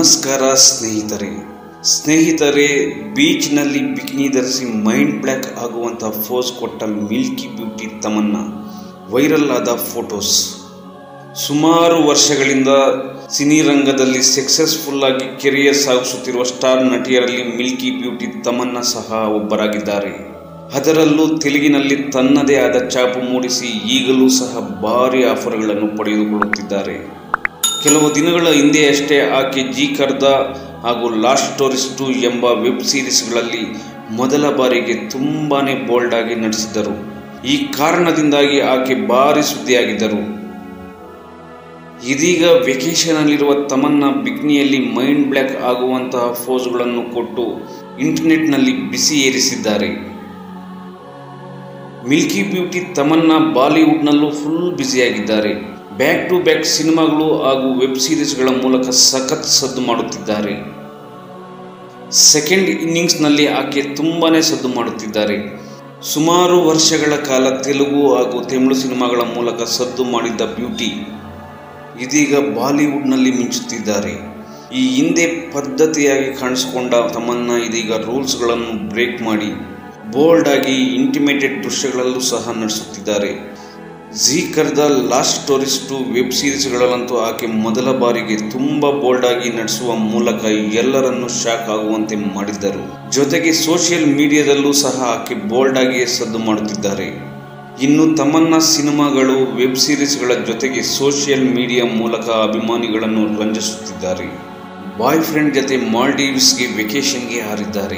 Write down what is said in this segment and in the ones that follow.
ನಮಸ್ಕಾರ ಸ್ನೇಹಿತರೆ ಸ್ನೇಹಿತರೆ ಬೀಚ್ನಲ್ಲಿ ಬಿಕಿನಿ ಧರಿಸಿ ಮೈಂಡ್ ಬ್ಲ್ಯಾಕ್ ಆಗುವಂಥ ಫೋಸ್ ಕೊಟ್ಟ ಮಿಲ್ಕಿ ಬ್ಯೂಟಿ ತಮನ್ನ ವೈರಲ್ ಆದ ಫೋಟೋಸ್ ಸುಮಾರು ವರ್ಷಗಳಿಂದ ಸಿನಿರಂಗದಲ್ಲಿ ಸಕ್ಸಸ್ಫುಲ್ ಆಗಿ ಕೆರಿಯರ್ ಸಾಗಿಸುತ್ತಿರುವ ಸ್ಟಾರ್ ನಟಿಯರಲ್ಲಿ ಮಿಲ್ಕಿ ಬ್ಯೂಟಿ ತಮನ್ನ ಸಹ ಒಬ್ಬರಾಗಿದ್ದಾರೆ ಅದರಲ್ಲೂ ತೆಲುಗಿನಲ್ಲಿ ತನ್ನದೇ ಆದ ಛಾಪು ಮೂಡಿಸಿ ಈಗಲೂ ಸಹ ಭಾರಿ ಆಫರ್ಗಳನ್ನು ಪಡೆದುಕೊಳ್ಳುತ್ತಿದ್ದಾರೆ ಕೆಲವು ದಿನಗಳ ಹಿಂದೆಯಷ್ಟೇ ಆಕೆ ಜಿ ಕರ್ದ ಹಾಗೂ ಲಾಸ್ಟ್ ಸ್ಟೋರೀಸ್ ಟು ಎಂಬ ವೆಬ್ ಸೀರೀಸ್ಗಳಲ್ಲಿ ಮೊದಲ ಬಾರಿಗೆ ತುಂಬಾನೇ ಬೋಲ್ಡ್ ಆಗಿ ನಟಿಸಿದ್ದರು ಈ ಕಾರಣದಿಂದಾಗಿ ಆಕೆ ಭಾರಿ ಸುದ್ದಿಯಾಗಿದ್ದರು ಇದೀಗ ವೆಕೇಶನ್ನಲ್ಲಿರುವ ತಮನ್ನ ಬಿಕ್ನಿಯಲ್ಲಿ ಮೈಂಡ್ ಬ್ಲ್ಯಾಕ್ ಆಗುವಂತಹ ಫೋಸ್ಗಳನ್ನು ಕೊಟ್ಟು ಇಂಟರ್ನೆಟ್ನಲ್ಲಿ ಬಿಸಿ ಏರಿಸಿದ್ದಾರೆ ಮಿಲ್ಕಿ ಬ್ಯೂಟಿ ತಮನ್ನ ಬಾಲಿವುಡ್ನಲ್ಲೂ ಫುಲ್ ಬ್ಯುಸಿಯಾಗಿದ್ದಾರೆ ಬ್ಯಾಕ್ ಟು ಬ್ಯಾಕ್ ಸಿನಿಮಾಗಳು ಹಾಗೂ ವೆಬ್ ಸೀರೀಸ್ಗಳ ಮೂಲಕ ಸಖತ್ ಸದ್ದು ಮಾಡುತ್ತಿದ್ದಾರೆ ಸೆಕೆಂಡ್ ಇನ್ನಿಂಗ್ಸ್ನಲ್ಲಿ ಆಕೆ ತುಂಬಾನೇ ಸದ್ದು ಮಾಡುತ್ತಿದ್ದಾರೆ ಸುಮಾರು ವರ್ಷಗಳ ಕಾಲ ತೆಲುಗು ಹಾಗೂ ತಮಿಳು ಸಿನಿಮಾಗಳ ಮೂಲಕ ಸದ್ದು ಮಾಡಿದ್ದ ಬ್ಯೂಟಿ ಇದೀಗ ಬಾಲಿವುಡ್ನಲ್ಲಿ ಮಿಂಚುತ್ತಿದ್ದಾರೆ ಈ ಹಿಂದೆ ಪದ್ಧತಿಯಾಗಿ ಕಾಣಿಸಿಕೊಂಡ ತಮ್ಮನ್ನ ಇದೀಗ ರೂಲ್ಸ್ಗಳನ್ನು ಬ್ರೇಕ್ ಮಾಡಿ ಬೋಲ್ಡ್ ಆಗಿ ಇಂಟಿಮೇಟೆಡ್ ದೃಶ್ಯಗಳಲ್ಲೂ ಸಹ ನಡೆಸುತ್ತಿದ್ದಾರೆ Jee Karda lust stories two web ಸೀರೀಸ್ಗಳಲ್ಲಂತೂ ಆಕೆ ಮೊದಲ ಬಾರಿಗೆ ತುಂಬ ಬೋಲ್ಡ್ ಆಗಿ ನಡೆಸುವ ಮೂಲಕ ಎಲ್ಲರನ್ನೂ ಶಾಕ್ ಆಗುವಂತೆ ಮಾಡಿದ್ದರು ಜೊತೆಗೆ ಸೋಷಿಯಲ್ ಮೀಡಿಯಾದಲ್ಲೂ ಸಹ ಆಕೆ ಬೋಲ್ಡ್ ಆಗಿ ಸದ್ದು ಮಾಡುತ್ತಿದ್ದಾರೆ ಇನ್ನು ತಮ್ಮನ್ನ ಸಿನಿಮಾಗಳು ವೆಬ್ ಸೀರೀಸ್ಗಳ ಜೊತೆಗೆ ಸೋಷಿಯಲ್ ಮೀಡಿಯಾ ಮೂಲಕ ಅಭಿಮಾನಿಗಳನ್ನು ರಂಜಿಸುತ್ತಿದ್ದಾರೆ ಬಾಯ್ ಫ್ರೆಂಡ್ ಜೊತೆ ಮಾಲ್ಡೀವ್ಸ್ಗೆ ವೆಕೇಷನ್ಗೆ ಹಾರಿದ್ದಾರೆ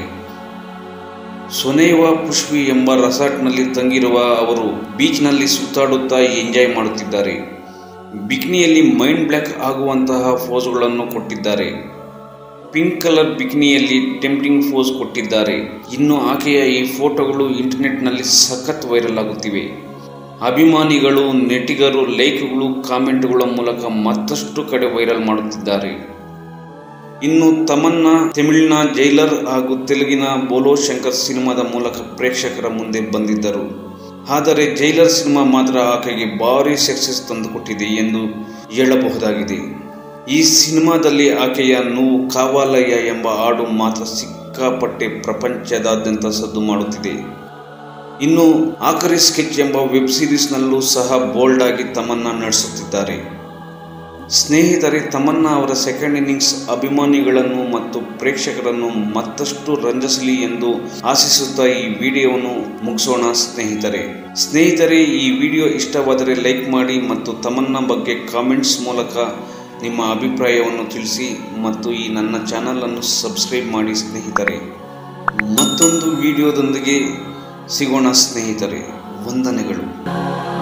ಸೊನೇವಾ ಪುಷ್ಪಿ ಎಂಬ ರೆಸಾರ್ಟ್ನಲ್ಲಿ ತಂಗಿರುವ ಅವರು ಬೀಚ್ನಲ್ಲಿ ಸುತ್ತಾಡುತ್ತಾ ಎಂಜಾಯ್ ಮಾಡುತ್ತಿದ್ದಾರೆ ಬಿಕ್ನಿಯಲ್ಲಿ ಮೈಂಡ್ ಬ್ಲ್ಯಾಕ್ ಆಗುವಂತಹ ಫೋಸ್ಗಳನ್ನು ಕೊಟ್ಟಿದ್ದಾರೆ ಪಿಂಕ್ ಕಲರ್ ಬಿಕ್ನಿಯಲ್ಲಿ ಟೆಂಪ್ಟಿಂಗ್ ಫೋಸ್ ಕೊಟ್ಟಿದ್ದಾರೆ ಇನ್ನು ಆಕೆಯ ಈ ಫೋಟೋಗಳು ಇಂಟರ್ನೆಟ್ನಲ್ಲಿ ಸಖತ್ ವೈರಲ್ ಆಗುತ್ತಿವೆ ಅಭಿಮಾನಿಗಳು ನೆಟಿಗರು ಲೈಕ್ಗಳು ಕಾಮೆಂಟ್ಗಳ ಮೂಲಕ ಮತ್ತಷ್ಟು ಕಡೆ ವೈರಲ್ ಮಾಡುತ್ತಿದ್ದಾರೆ ಇನ್ನು ತಮನ್ನ ತಮಿಳಿನ ಜೈಲರ್ ಹಾಗೂ ತೆಲುಗಿನ ಬೋಲೋ ಶಂಕರ್ ಸಿನಿಮಾದ ಮೂಲಕ ಪ್ರೇಕ್ಷಕರ ಮುಂದೆ ಬಂದಿದ್ದರು ಆದರೆ ಜೈಲರ್ ಸಿನಿಮಾ ಮಾತ್ರ ಆಕೆಗೆ ಭಾರಿ ಸಕ್ಸಸ್ ತಂದುಕೊಟ್ಟಿದೆ ಎಂದು ಹೇಳಬಹುದಾಗಿದೆ ಈ ಸಿನಿಮಾದಲ್ಲಿ ಆಕೆಯ ನೋವು ಕಾವಾಲಯ್ಯ ಎಂಬ ಹಾಡು ಮಾತ್ರ ಸಿಕ್ಕಾಪಟ್ಟೆ ಪ್ರಪಂಚದಾದ್ಯಂತ ಸದ್ದು ಮಾಡುತ್ತಿದೆ ಇನ್ನು ಆಕರಿ ಸ್ಕೆಚ್ ಎಂಬ ವೆಬ್ ಸೀರೀಸ್ನಲ್ಲೂ ಸಹ ಬೋಲ್ಡ್ ಆಗಿ ತಮನ್ನ ನಡೆಸುತ್ತಿದ್ದಾರೆ ಸ್ನೇಹಿತರೆ ತಮನ್ನ ಅವರ ಸೆಕೆಂಡ್ ಇನ್ನಿಂಗ್ಸ್ ಅಭಿಮಾನಿಗಳನ್ನು ಮತ್ತು ಪ್ರೇಕ್ಷಕರನ್ನು ಮತ್ತಷ್ಟು ರಂಜಿಸಲಿ ಎಂದು ಆಶಿಸುತ್ತಾ ಈ ವಿಡಿಯೋವನ್ನು ಮುಗಿಸೋಣ ಸ್ನೇಹಿತರೆ ಸ್ನೇಹಿತರೆ ಈ ವಿಡಿಯೋ ಇಷ್ಟವಾದರೆ ಲೈಕ್ ಮಾಡಿ ಮತ್ತು ತಮನ್ನ ಬಗ್ಗೆ ಕಾಮೆಂಟ್ಸ್ ಮೂಲಕ ನಿಮ್ಮ ಅಭಿಪ್ರಾಯವನ್ನು ತಿಳಿಸಿ ಮತ್ತು ಈ ನನ್ನ ಚಾನಲನ್ನು ಸಬ್ಸ್ಕ್ರೈಬ್ ಮಾಡಿ ಸ್ನೇಹಿತರೆ ಮತ್ತೊಂದು ವಿಡಿಯೋದೊಂದಿಗೆ ಸಿಗೋಣ ಸ್ನೇಹಿತರೆ ವಂದನೆಗಳು